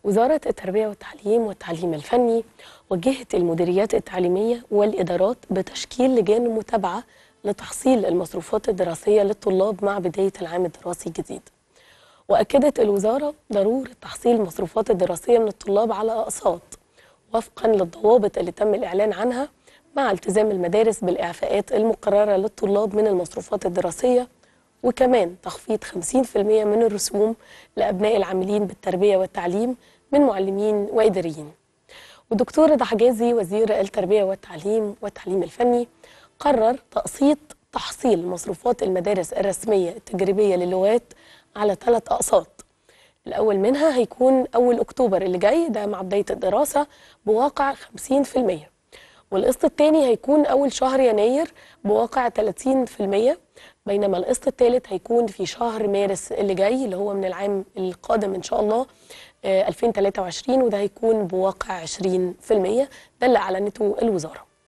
وزارة التربية والتعليم والتعليم الفني وجهت المديريات التعليمية والإدارات بتشكيل لجان متابعة لتحصيل المصروفات الدراسية للطلاب مع بداية العام الدراسي الجديد وأكدت الوزارة ضرورة تحصيل المصروفات الدراسية من الطلاب على أقساط وفقا للضوابط اللي تم الإعلان عنها مع التزام المدارس بالإعفاءات المقررة للطلاب من المصروفات الدراسية وكمان تخفيض 50% من الرسوم لأبناء العاملين بالتربية والتعليم من معلمين وإداريين ودكتور رضا حجازي وزير التربية والتعليم والتعليم الفني قرر تقسيط تحصيل مصروفات المدارس الرسمية التجريبية للغات على ثلاث أقساط الأول منها هيكون أول أكتوبر اللي جاي ده مع بداية الدراسة بواقع 50% والقسط الثاني هيكون أول شهر يناير بواقع 30% بينما القسط الثالث هيكون في شهر مارس اللي جاي اللي هو من العام القادم إن شاء الله آه، 2023 وده هيكون بواقع 20% ده اللي أعلنته الوزارة